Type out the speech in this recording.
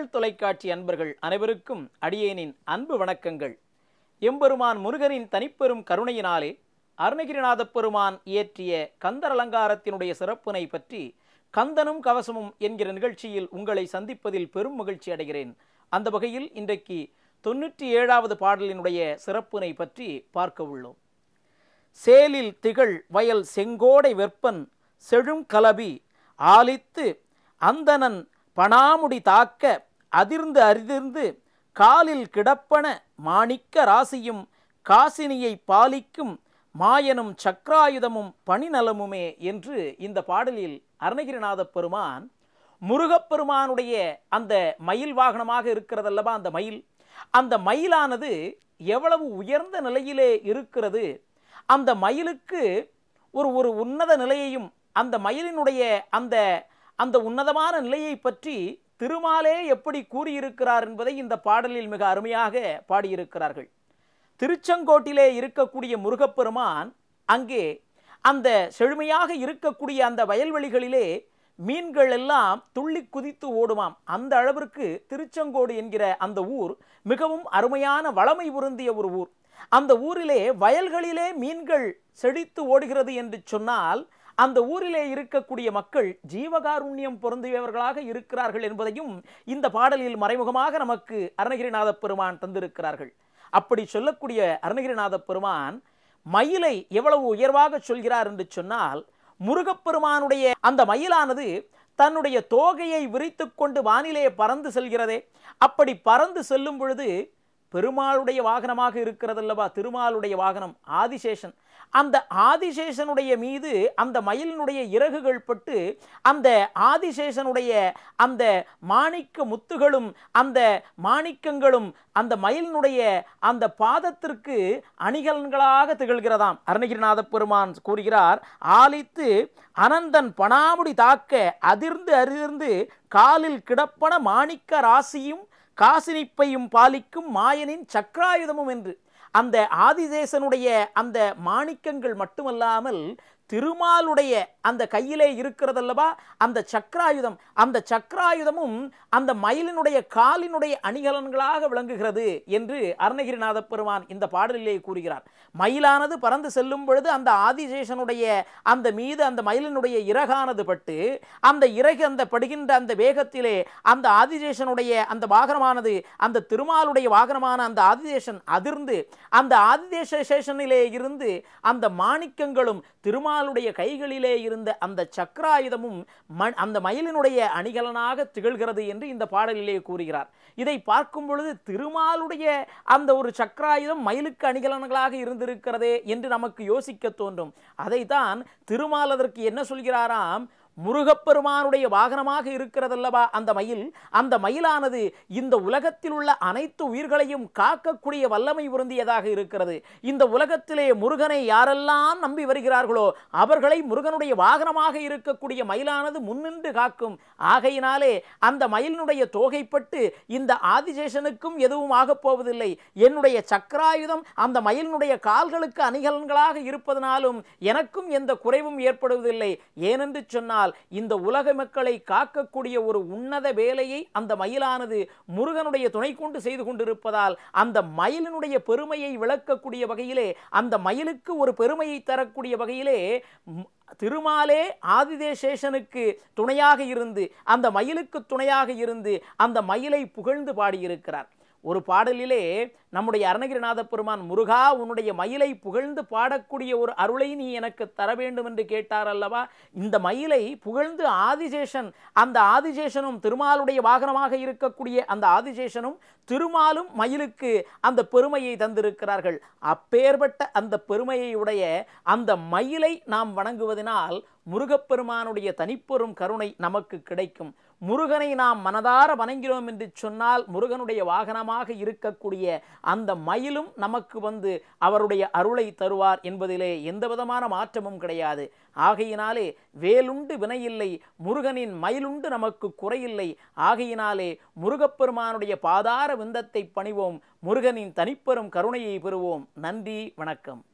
மக்கள் தொலைக்காட்சி அன்பர்கள் அனைவருக்கும் அடியேனின் அன்பு வணக்கங்கள் எம்பெருமான் முருகனின் தனிப்பெரும் கருணையினாலே அருணகிரிநாதப் பெருமான் இயற்றிய கந்தர் அலங்காரத்தினுடைய சிறப்பினை பற்றி கந்தனும் கவசமும் என்கிற நிகழ்ச்சியில் உங்களை சந்திப்பதில் பெரும் மகிழ்ச்சி அடைகிறேன் அந்த வகையில் இன்றைக்கு தொண்ணூற்றி ஏழாவது பாடலினுடைய சிறப்பினை பற்றி பார்க்க உள்ளோம் சேலில் திகழ் வயல் செங்கோடை வெப்பன் செழும் கலபி ஆலித்து அந்தணன் பணாமுடி தாக்க அதிர்ந்து அறிதிர்ந்து காலில் கிடப்பன மாணிக்க ராசியும் காசினியை பாலிக்கும் மாயனும் சக்ராயுதமும் பணிநலமுமே என்று இந்த பாடலில் அருணகிரிநாதப் பெருமான் முருகப்பெருமானுடைய அந்த மயில் வாகனமாக இருக்கிறதல்லவா அந்த மயில் அந்த மயிலானது எவ்வளவு உயர்ந்த நிலையிலே இருக்கிறது அந்த மயிலுக்கு ஒரு ஒரு உன்னத நிலையையும் அந்த மயிலினுடைய அந்த அந்த உன்னதமான நிலையை பற்றி திருமாலே எப்படி கூறியிருக்கிறார் என்பதை இந்த பாடலில் மிக அருமையாக பாடியிருக்கிறார்கள் திருச்செங்கோட்டிலே இருக்கக்கூடிய முருகப்பெருமான் அங்கே அந்த செழுமையாக இருக்கக்கூடிய அந்த வயல்வெளிகளிலே மீன்கள் எல்லாம் துள்ளி குதித்து ஓடுமாம் அந்த அளவிற்கு திருச்செங்கோடு என்கிற அந்த ஊர் மிகவும் அருமையான வளமை பொருந்திய ஒரு ஊர் அந்த ஊரிலே வயல்களிலே மீன்கள் செழித்து ஓடுகிறது என்று சொன்னால் அந்த ஊரிலே இருக்கக்கூடிய மக்கள் ஜீவகாருண்யம் பொருந்தியவர்களாக இருக்கிறார்கள் என்பதையும் இந்த பாடலில் மறைமுகமாக நமக்கு அருணகிரிநாத பெருமான் தந்திருக்கிறார்கள் அப்படி சொல்லக்கூடிய அருணகிரிநாத பெருமான் மயிலை எவ்வளவு உயர்வாக சொல்கிறார் என்று சொன்னால் முருகப்பெருமானுடைய அந்த மயிலானது தன்னுடைய தோகையை விரித்து கொண்டு வானிலே பறந்து செல்கிறதே அப்படி பறந்து செல்லும் பொழுது பெருமாளுடைய வாகனமாக இருக்கிறதல்லவா திருமாலுடைய வாகனம் ஆதிசேஷன் அந்த ஆதிசேஷனுடைய மீது அந்த மயிலினுடைய இறகுகள் பட்டு அந்த ஆதிசேஷனுடைய அந்த மாணிக்க முத்துகளும் அந்த மாணிக்கங்களும் அந்த மயிலினுடைய அந்த பாதத்திற்கு அணிகலன்களாக திகழ்கிறதாம் அருணகிரிநாத பெருமான் கூறுகிறார் ஆலித்து அனந்தன் பணாமுடி தாக்க அதிர்ந்து அதிர்ந்து காலில் கிடப்பன மாணிக்க ராசியும் காசினிப்பையும் பாலிக்கும் மாயனின் சக்ராயுதமும் என்று அந்த ஆதிதேசனுடைய அந்த மாணிக்கங்கள் மட்டுமல்லாமல் திருமாலுடைய அந்த கையிலே இருக்கிறதல்லவா அந்த சக்ராயுதம் அந்த சக்ராயுதமும் அந்த மயிலினுடைய காலினுடைய அணிகலன்களாக விளங்குகிறது என்று அருணகிரிநாத பெருமான் இந்த பாடலிலே கூறுகிறார் மயிலானது பறந்து செல்லும் பொழுது அந்த ஆதிசேஷனுடைய அந்த மீது அந்த மயிலினுடைய இறகானது பட்டு அந்த இறகு அந்த படுகின்ற அந்த வேகத்திலே அந்த ஆதிசேஷனுடைய அந்த வாகனமானது அந்த திருமாலுடைய வாகனமான அந்த ஆதிசேஷன் அதிர்ந்து அந்த ஆதிசேஷனிலே இருந்து அந்த மாணிக்கங்களும் திருமாலுடைய கைகளிலே இருந்த அந்த சக்கராயுதமும் அந்த மயிலினுடைய அணிகலனாக திகழ்கிறது என்று இந்த பாடலிலே கூறுகிறார் இதை பார்க்கும் பொழுது திருமாலுடைய அந்த ஒரு சக்கராயுதம் மயிலுக்கு அணிகலன்களாக இருந்திருக்கிறதே என்று நமக்கு யோசிக்க தோன்றும் அதைத்தான் திருமால் அதற்கு என்ன சொல்கிறாராம் முருகப்பெருமானுடைய வாகனமாக இருக்கிறதல்லவா அந்த மயில் அந்த மயிலானது இந்த உலகத்தில் உள்ள அனைத்து உயிர்களையும் காக்கக்கூடிய வல்லமை பொருந்தியதாக இருக்கிறது இந்த உலகத்திலே முருகனை யாரெல்லாம் நம்பி வருகிறார்களோ அவர்களை முருகனுடைய வாகனமாக இருக்கக்கூடிய மயிலானது முன்னின்று காக்கும் ஆகையினாலே அந்த மயிலினுடைய தோகைப்பட்டு இந்த ஆதிசேஷனுக்கும் எதுவும் ஆகப் போவதில்லை என்னுடைய சக்கராயுதம் அந்த மயிலினுடைய கால்களுக்கு அணிகலன்களாக இருப்பதனாலும் எனக்கும் எந்த குறைவும் ஏற்படுவதில்லை ஏனென்று சொன்னால் இந்த உலக மக்களை காக்கக்கூடிய ஒரு உன்னத வேலையை அந்த மயிலானது முருகனுடைய துணை கொண்டு செய்து கொண்டிருப்பதால் அந்த மயிலினுடைய பெருமையை விளக்கக்கூடிய வகையிலே அந்த மயிலுக்கு ஒரு பெருமையை தரக்கூடிய வகையிலே திருமாலே ஆதிதேசேஷனுக்கு துணையாக இருந்து அந்த மயிலுக்கு துணையாக இருந்து அந்த மயிலை புகழ்ந்து பாடியிருக்கிறார் ஒரு பாடலிலே நம்முடைய அருணகிரிநாத பெருமான் முருகா உன்னுடைய மயிலை புகழ்ந்து பாடக்கூடிய ஒரு அருளை நீ எனக்கு தர வேண்டும் என்று கேட்டார் அல்லவா இந்த மயிலை புகழ்ந்து ஆதிசேஷன் அந்த ஆதிசேஷனும் திருமாலுடைய வாகனமாக இருக்கக்கூடிய அந்த ஆதிசேஷனும் திருமாலும் மயிலுக்கு அந்த பெருமையை தந்திருக்கிறார்கள் அப்பேற்பட்ட அந்த பெருமையை உடைய அந்த மயிலை நாம் வணங்குவதனால் முருகப்பெருமானுடைய தனிப்பெரும் கருணை நமக்கு கிடைக்கும் முருகனை நாம் மனதார வணங்கினோம் என்று சொன்னால் முருகனுடைய வாகனமாக இருக்கக்கூடிய அந்த மயிலும் நமக்கு வந்து அவருடைய அருளை தருவார் என்பதிலே எந்த விதமான மாற்றமும் கிடையாது ஆகையினாலே வேலுண்டு வினையில்லை முருகனின் மயிலுண்டு நமக்கு குறையில்லை ஆகையினாலே முருகப்பெருமானுடைய பாதார விந்தத்தை பணிவோம் முருகனின் தனிப்பெரும் கருணையை பெறுவோம் நன்றி வணக்கம்